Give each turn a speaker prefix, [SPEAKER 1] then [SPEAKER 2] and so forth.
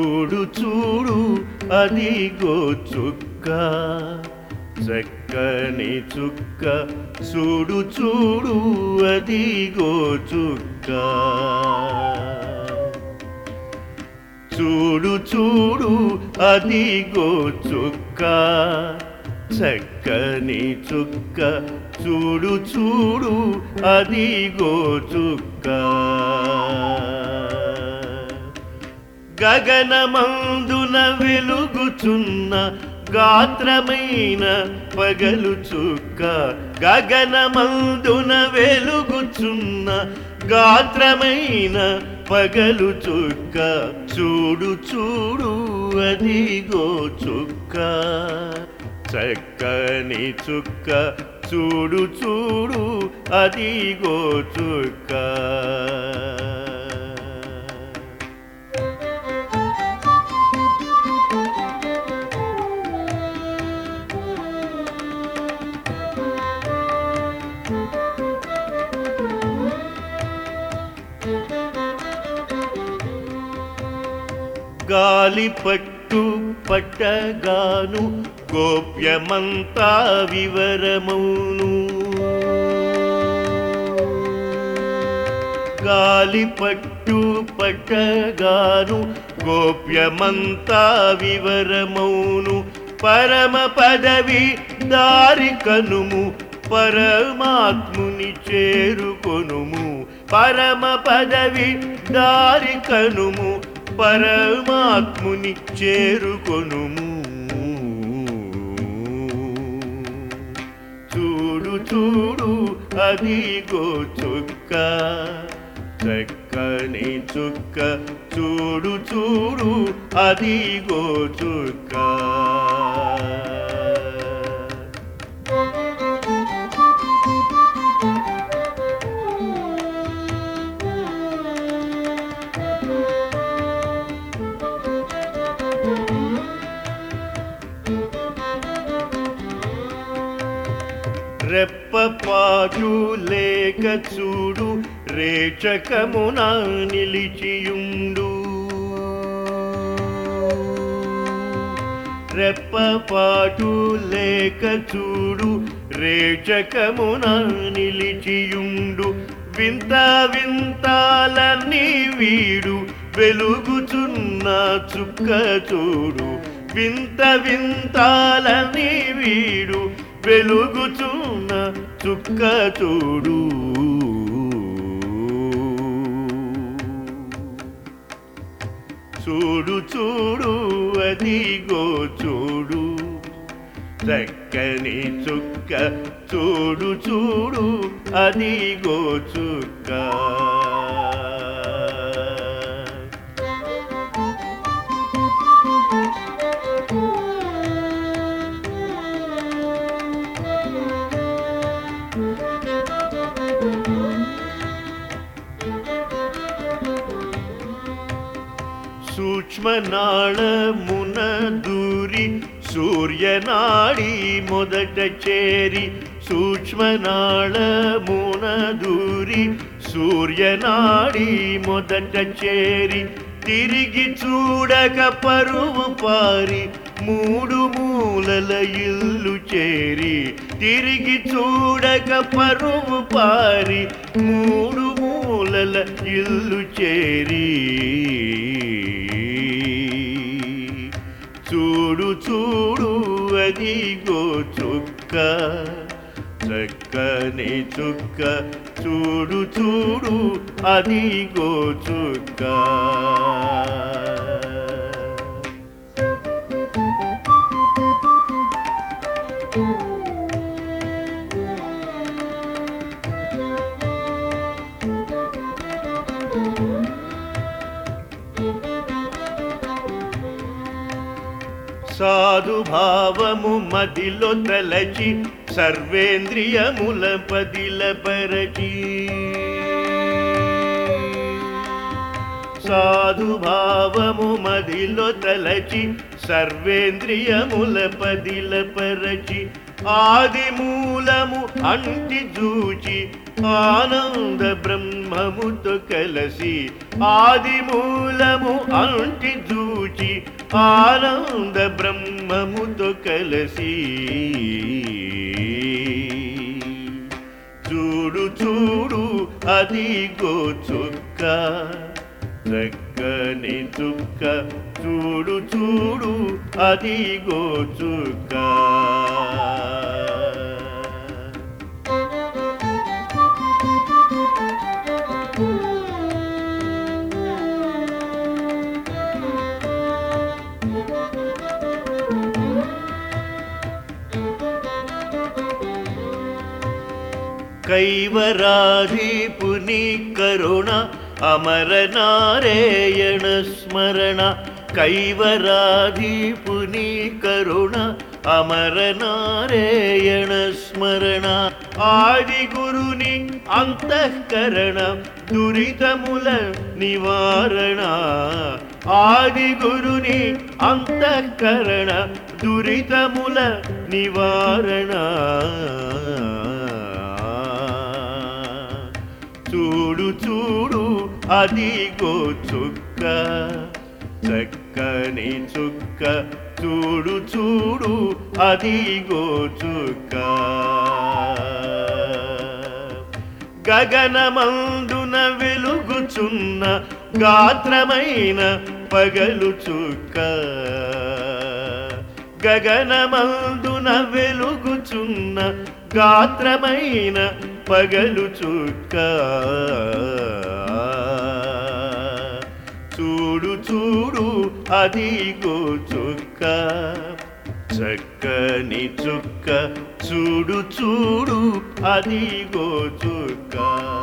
[SPEAKER 1] చూడు చూడు అదిగో చుక్క చక్కని చుక్క చూడు చూడు అదిగో చుక్క చూడు చూడు అదిగో చుక్క చక్కని చుక్క చూడు చూడు అదిగో చుక్క గగనమందున వెలుగుచున్న గాత్రమైన పగలు చుక్క గగనమందున వెలుగుచున్న గాత్రమైన పగలు చుక్క చూడు చూడు అదిగో చుక్క చక్కని చుక్క చూడు చూడు అదిగో చుక్క గాలి పట్టు పట్టగాను గోప్యమంతా వివరమౌను గాలి పట్టు పట్టగాను గోప్యమంతా వివరమౌను పరమ పదవి దారి కనుము పరమాత్ముని చేరుకొనుము పరమ పదవి దారి కనుము పరమాత్ముని చేరుకొనుము చూడు చూడు అదిగో చుక్క చక్కని చుక్క చూడు చూడు అదిగో చుక్క రెప్పపాటు లేక చూడు రేచకమున నిలిచియుండు రెప్పపాటు లేక చూడు రేచకమున నిలిచియుండు వింత వింతాలన్నీ వీడు వెలుగుచున్న చుక్క చూడు వింత వింతాలని వీడు వెలుగుచున్న చుక్క చూడు చూడు చూడు అదిగో చూడు చక్కని చుక్క చూడు చూడు అదిగో చుక్క సూక్ష్మనాళమున దూరి సూర్యనాడి మొదట చేరి సూక్ష్మనాళమున దూరి సూర్యనాడి మొదట చేరి తిరిగి చూడక పరువు పారి మూడు మూలల ఇల్లు చేరి తిరిగి చూడక పరువు పారి మూడు మూలల ఇల్లు చేరి చూడు చూడు అదిగో చుక్క చక్కని చుక్క చూడు చూడు అదిగో చుక్క సాధుభావము మదిలో తలచి సర్వేంద్రియముల పదిల పరచి సాధుభావము మదిలో తలచి సర్వేంద్రియముల పదిల పరచి ఆది మూలము అంటి జూచి ఆనంద బ్రహ్మముతో కలసి ఆది మూలము అంటి జూచి ఆనంద బ్రహ్మముతో కలసి చూడు చూడు అదిగో చుక్క చక్కని చుక్క చూడు చూడు అదిగో చుక్క కైవరాధీపుని కరుణ అమర నారాయణ స్మరణ కైవరాధీపుని కరుణ అమర నారాయణ స్మరణ ఆది గురుని అంతఃకరణ దురితముల నివారణ ఆది గురుని అంతఃకరణ దురితముల నివారణ చూడు చూడు అదిగో చుక్క చక్కని చుక్క చూడు చూడు అదిగో చుక్క గగనమందున వెలుగుచున్న గాత్రమైన పగలు చుక్క గగనమందున వెలుగుచున్న గాత్రమైన పగలు చుక్క చూడు చూడు అదిగో చుక్క చక్కని చుక్క చూడు చూడు అదిగో చుక్క